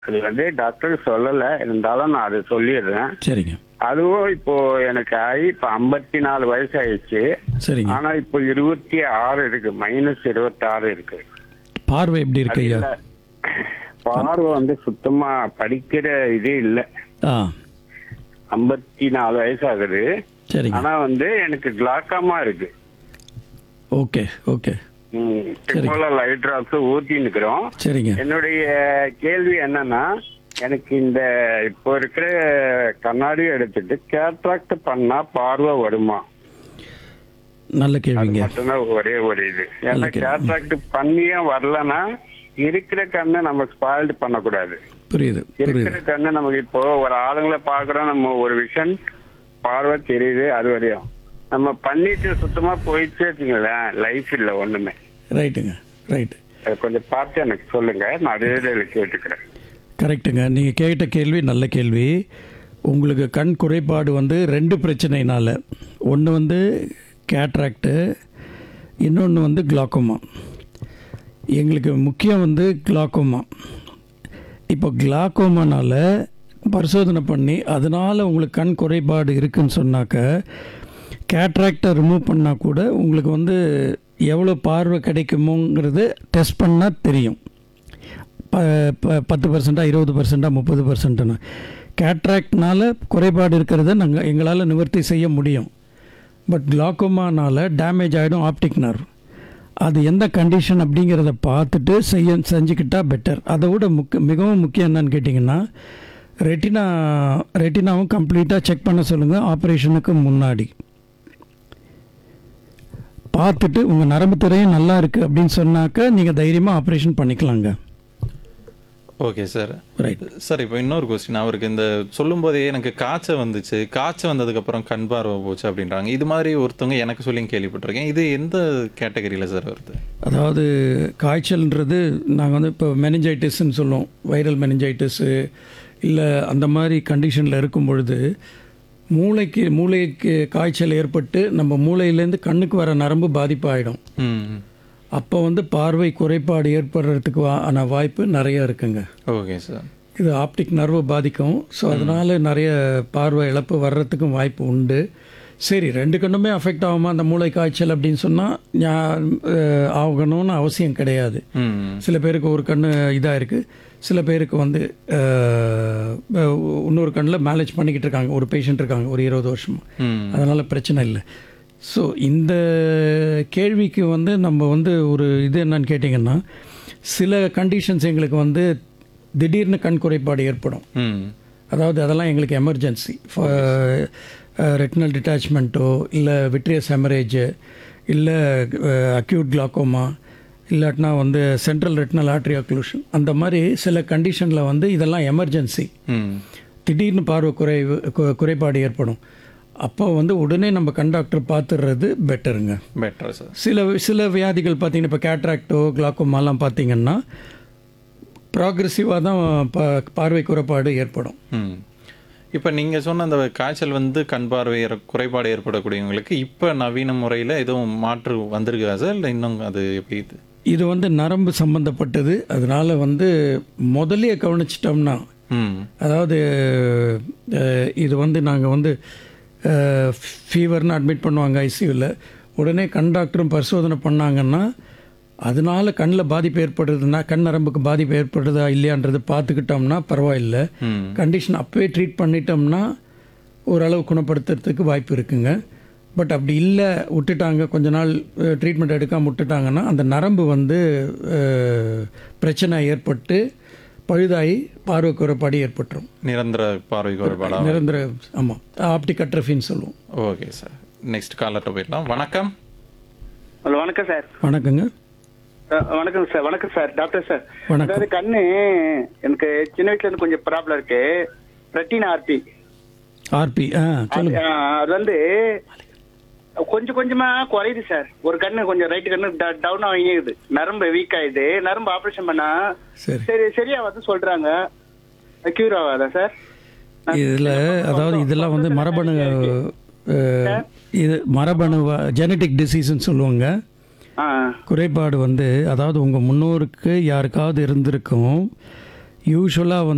அது வந்து டாக்டர் சொல்லல இருந்தாலும் நான் அதை சொல்லிடுறேன் சரிங்க அதுவும் இப்போ எனக்கு ஆகி இப்போ ஐம்பத்தி நாலு வயசு ஆயிடுச்சு சரிங்க ஆனா இப்போ இருபத்தி ஆறு இருக்கு மைனஸ் இருபத்தி ஆறு இருக்கு பார்வை எப்படி இருக்கு ஐயா இல்ல, பார்வை வந்து சுத்தமா படிக்கிற இதே இல்ல ஆ ஐம்பத்தி நாலு வயசு ஆகுது சரிங்க ஆனா வந்து எனக்கு கிளாக்காமா இருக்கு ஓகே ஓகே லைட் டிராப்ஸ் ஊத்தி நிக்கிறோம் சரிங்க என்னுடைய கேள்வி என்னன்னா எனக்கு இந்த இப்போ இருக்கிற கண்ணாடி எடுத்துட்டு கேட்ராக்ட் பண்ணா பார்வை வருமா நல்ல அது கேள்விங்க மட்டும்தான் ஒரே ஒரு இது ஏன்னா நல்ல கேள்வி. கேட்ராக்ட் பண்ணியே வரலன்னா இருக்கிற கண்ணை நம்ம ஸ்பாயில்டு பண்ணக்கூடாது புரியுது இருக்கிற புரியுது கண்ணு நமக்கு இப்போ ஒரு ஆளுங்களை பாக்குறோம் நம்ம ஒரு விஷன் பார்வை தெரியுது அது வரையும் நம்ம பண்ணிட்டு சுத்தமா போயிடுச்சு வச்சுங்களேன் லைஃப் இல்ல ஒண்ணுமே ரைட்டுங்க ரைட்டு அது கொஞ்சம் பார்த்து எனக்கு சொல்லுங்க நான் அதே இதில் கேட்டுக்கிறேன் கரெக்டுங்க நீங்கள் கேட்ட கேள்வி நல்ல கேள்வி உங்களுக்கு கண் குறைபாடு வந்து ரெண்டு பிரச்சனைனால ஒன்று வந்து கேட்ராக்டு இன்னொன்று வந்து கிளாக்கோமா எங்களுக்கு முக்கியம் வந்து கிளாக்கோமா இப்போ கிளாக்கோமானால பரிசோதனை பண்ணி அதனால் உங்களுக்கு கண் குறைபாடு இருக்குன்னு சொன்னாக்க கேட்ராக்டை ரிமூவ் பண்ணால் கூட உங்களுக்கு வந்து எவ்வளோ பார்வை கிடைக்குமோங்கிறது டெஸ்ட் பண்ணால் தெரியும் ப ப- பத்து பர்சன்டா இருபது பர்சன்டா முப்பது பர்சன்ட்னு கேட்ராக்ட்னால குறைபாடு இருக்கிறத நாங்கள் எங்களால் நிவர்த்தி செய்ய முடியும் பட் கிளாக்கோமானால டேமேஜ் ஆகிடும் ஆப்டிக் நர்வ் அது எந்த கண்டிஷன் அப்படிங்கிறத பார்த்துட்டு செய்ய செஞ்சுக்கிட்டா பெட்டர் அதை விட முக்க மிகவும் முக்கியம் என்னன்னு கேட்டிங்கன்னா ரெட்டினா ரெட்டினாவும் கம்ப்ளீட்டாக செக் பண்ண சொல்லுங்கள் ஆப்ரேஷனுக்கு முன்னாடி பார்த்துட்டு உங்கள் நரம்பு திரையும் நல்லா இருக்குது அப்படின்னு சொன்னாக்க நீங்கள் தைரியமாக ஆப்ரேஷன் பண்ணிக்கலாங்க ஓகே சார் ரைட் சார் இப்போ இன்னொரு கொஸ்டின் அவருக்கு இந்த சொல்லும்போதே எனக்கு காய்ச்சல் வந்துச்சு காய்ச்சல் வந்ததுக்கப்புறம் கண் பார்வை போச்சு அப்படின்றாங்க இது மாதிரி ஒருத்தவங்க எனக்கு சொல்லி கேள்விப்பட்டிருக்கேன் இது எந்த கேட்டகரியில் சார் வருது அதாவது காய்ச்சல்ன்றது நாங்கள் வந்து இப்போ மெனிஞ்சைட்டிஸ்ன்னு சொல்லுவோம் வைரல் மெனிஞ்சைட்டிஸு இல்லை அந்த மாதிரி கண்டிஷனில் இருக்கும் பொழுது மூளைக்கு மூளைக்கு காய்ச்சல் ஏற்பட்டு நம்ம மூளையிலேருந்து கண்ணுக்கு வர நரம்பு பாதிப்பாயிடும் ம் அப்போ வந்து பார்வை குறைபாடு ஏற்படுறதுக்கு வா- ஆன வாய்ப்பு நிறைய இருக்குங்க ஓகே சார் இது ஆப்டிக் நர்வை பாதிக்கும் ஸோ அதனால் நிறைய பார்வை இழப்பு வர்றதுக்கும் வாய்ப்பு உண்டு சரி ரெண்டு கண்ணுமே அஃபெக்ட் ஆகுமா அந்த மூளை காய்ச்சல் அப்படின்னு சொன்னால் ஆகணும்னு அவசியம் கிடையாது ம் சில பேருக்கு ஒரு கண்ணு இதாக இருக்குது சில பேருக்கு வந்து அஹ், அஹ், இன்னொரு கண்ணில் மேனேஜ் பண்ணிக்கிட்டு இருக்காங்க ஒரு பேஷண்ட் இருக்காங்க ஒரு இருபது வருஷமா ம் அதனால் பிரச்சனை இல்லை ஸோ இந்த கேள்விக்கு வந்து நம்ம வந்து ஒரு இது என்னன்னு கேட்டிங்கன்னா சில கண்டிஷன்ஸ் எங்களுக்கு வந்து திடீர்னு கண் குறைபாடு ஏற்படும் ம் அதாவது அதெல்லாம் எங்களுக்கு எமர்ஜென்சி ரெட்டினல் டிட்டாச்மெண்ட்டோ இல்லை விட்ரியஸ் ஹெமரேஜு இல்லை அக்யூட் கிளாக்கோமா இல்லாட்டினா வந்து சென்ட்ரல் ரெட்டினல் ஆர்ட்ரி அக்ளூஷன் அந்த மாதிரி சில கண்டிஷனில் வந்து இதெல்லாம் எமர்ஜென்சி ம் திடீர்னு பார்வை குறைவு கு- குறைபாடு ஏற்படும் அப்போ வந்து உடனே நம்ம கண் டாக்டர் பார்த்துடுறது பெட்டருங்க பெட்டர் சார் சில சில வியாதிகள் பார்த்தீங்கன்னா இப்போ கேட்ராக்டோ கிளாக்கோமாலாம் பார்த்தீங்கன்னா ப்ராக்ரெசிவாக தான் பா பார்வை குறைபாடு ஏற்படும் ம் இப்போ நீங்கள் சொன்ன அந்த காய்ச்சல் வந்து கண் பார்வை ஏற- குறைபாடு ஏற்படக்கூடியவங்களுக்கு இப்போ நவீன முறையில் எதுவும் மாற்று வந்திருக்கா சார் இல்லை இன்னும் அது எப்படி இது இது வந்து நரம்பு சம்பந்தப்பட்டது அதனால வந்து முதல்லயே கவனிச்சிட்டோம்னா ம் அதாவது அஹ், இது வந்து நாங்கள் வந்து ஃபீவர்னு அட்மிட் பண்ணுவாங்க ஐசியூவில் உடனே கண் டாக்டரும் பரிசோதனை பண்ணாங்கன்னா அதனால கண்ணில் பாதிப்பு ஏற்படுறதுன்னா கண் நரம்புக்கு பாதிப்பு ஏற்படுறதா இல்லையான்றது பார்த்துக்கிட்டோம்னா பரவாயில்ல ம் கண்டிஷன் அப்பவே ட்ரீட் பண்ணிட்டோம்னா ஓரளவு குணப்படுத்துறதுக்கு வாய்ப்பு இருக்குங்க பட் அப்படி இல்லை விட்டுட்டாங்க கொஞ்ச நாள் ட்ரீட்மெண்ட் எடுக்காமல் விட்டுட்டாங்கன்னா அந்த நரம்பு வந்து அஹ், பிரச்சனை ஏற்பட்டு பழுதாகி பார்வை குறைபாடு ஏற்பட்டுரும் நிரந்தர பார்வை குறைபாடா நிரந்தர ஆமாம் ஆப்டிக் அட்ரஃபின்னு சொல்லுவோம் ஓகே சார் நெக்ஸ்ட் காலர்கிட்ட போயிடலாம் வணக்கம் ஹலோ வணக்கம் சார் வணக்கங்க அஹ் வணக்கம் சார் வணக்கம் சார் டாக்டர் சார் வணக்கம். அதாவது கண்ணு எனக்கு சின்ன வயசுல இருந்து கொஞ்சம் ப்ராப்ளம் இருக்கு ரெட்டினா ஆர்பி ஆர்பி ஆ சொல்லுங்க அது வந்து கொஞ்சம் கொஞ்சமா குறையுது சார் ஒரு கண்ணு கொஞ்சம் ரைட்டு கண்ணு டவுன் ஆகிடுது நரம்பு வீக் ஆயிடுது நரம்பு ஆபரேஷன் பண்ணா சரி சரி சரியா வந்து சொல்றாங்க கியூர் ஆகாதா சார் இதில் அதாவது இதெல்லாம் வந்து மரபணு அஹ், இது மரபணு ஜெனட்டிக் டிசீஸ்ன்னு சொல்லுவாங்க ஆ குறைபாடு வந்து அதாவது உங்கள் முன்னோருக்கு யாருக்காவது இருந்திருக்கும் யூஸ்வலாக வந்து